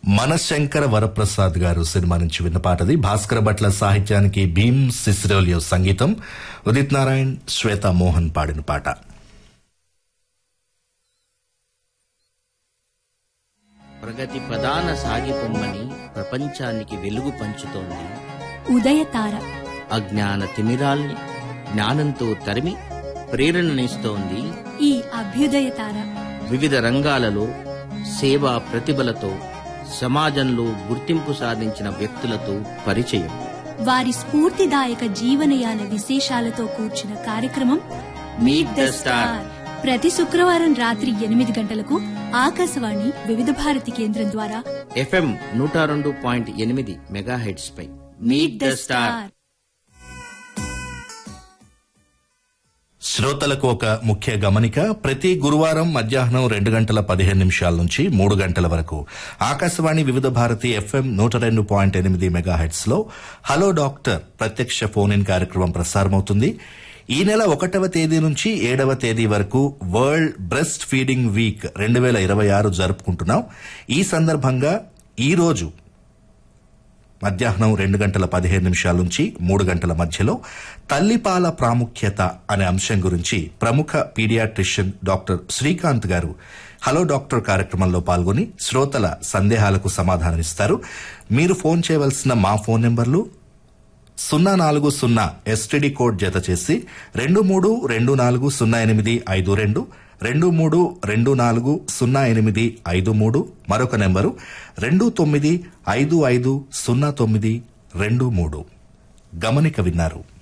మనశంకర వరప్రసాద్ గారు సినిమా నుంచి విన్న పాటది భాస్కర భట్ల సాహిత్యానికి భీమ్ సిసిరోలియో సంగీతం ఉదిత్ నారాయణ్ శ్వేత మోహన్ పాడిన పాట ప్రగతి ప్రధాన సాగిపొమ్మని ప్రపంచానికి వెలుగు పంచుతోంది ఉదయతార అజ్ఞాన తిమిరాల్ని జ్ఞానంతో తరిమి ప్రేరణనిస్తోంది ఈ అభ్యుదయతార వివిధ రంగాలలో సేవా ప్రతిభలతో సమాజంలో గుర్తింపు సాధించిన వ్యక్తులతో పరిచయం వారి స్ఫూర్తిదాయక జీవనయాన విశేషాలతో కూర్చున్న కార్యక్రమం మీట్ ద స్టార్ ప్రతి శుక్రవారం రాత్రి ఎనిమిది గంటలకు ఆకాశవాణి వివిధ భారతి కేంద్రం ద్వారా ఎఫ్ఎం నూట రెండు పాయింట్ ఎనిమిది మెగాహెడ్స్ పై మీట్ ద స్టార్ శ్రోతలకు ఒక ముఖ్య గమనిక ప్రతి గురువారం మధ్యాహ్నం రెండు గంటల పదిహేను నిమిషాల నుంచి మూడు గంటల వరకు ఆకాశవాణి వివిధ భారతి ఎఫ్ఎం నూట రెండు పాయింట్ ఎనిమిది మెగాహెట్స్ లో హలో డాక్టర్ ప్రత్యక్ష ఫోన్ ఇన్ కార్యక్రమం ప్రసారమవుతుంది ఈ నెల ఒకటవ తేదీ నుంచి ఏడవ తేదీ వరకు వరల్డ్ బ్రెస్ట్ ఫీడింగ్ వీక్ రెండు వేల ఇరవై ఆరు జరుపుకుంటున్నాం ఈ సందర్భంగా ఈ రోజు మధ్యాహ్నం రెండు గంటల పదిహేను నిమిషాల నుంచి మూడు గంటల మధ్యలో తల్లిపాల ప్రాముఖ్యత అనే అంశం గురించి ప్రముఖ పీడియాట్రిషియన్ డాక్టర్ శ్రీకాంత్ గారు హలో డాక్టర్ కార్యక్రమంలో పాల్గొని శ్రోతల సందేహాలకు సమాధానమిస్తారు మీరు ఫోన్ చేయవలసిన మా ఫోన్ నెంబర్లు సున్నా నాలుగు సున్నా ఎస్టీడీ కోడ్ జత చేసి రెండు మూడు రెండు నాలుగు సున్నా ఎనిమిది ఐదు రెండు రెండు మూడు రెండు నాలుగు సున్నా ఎనిమిది ఐదు మూడు మరొక నెంబరు రెండు తొమ్మిది ఐదు ఐదు సున్నా తొమ్మిది రెండు మూడు గమనిక విన్నారు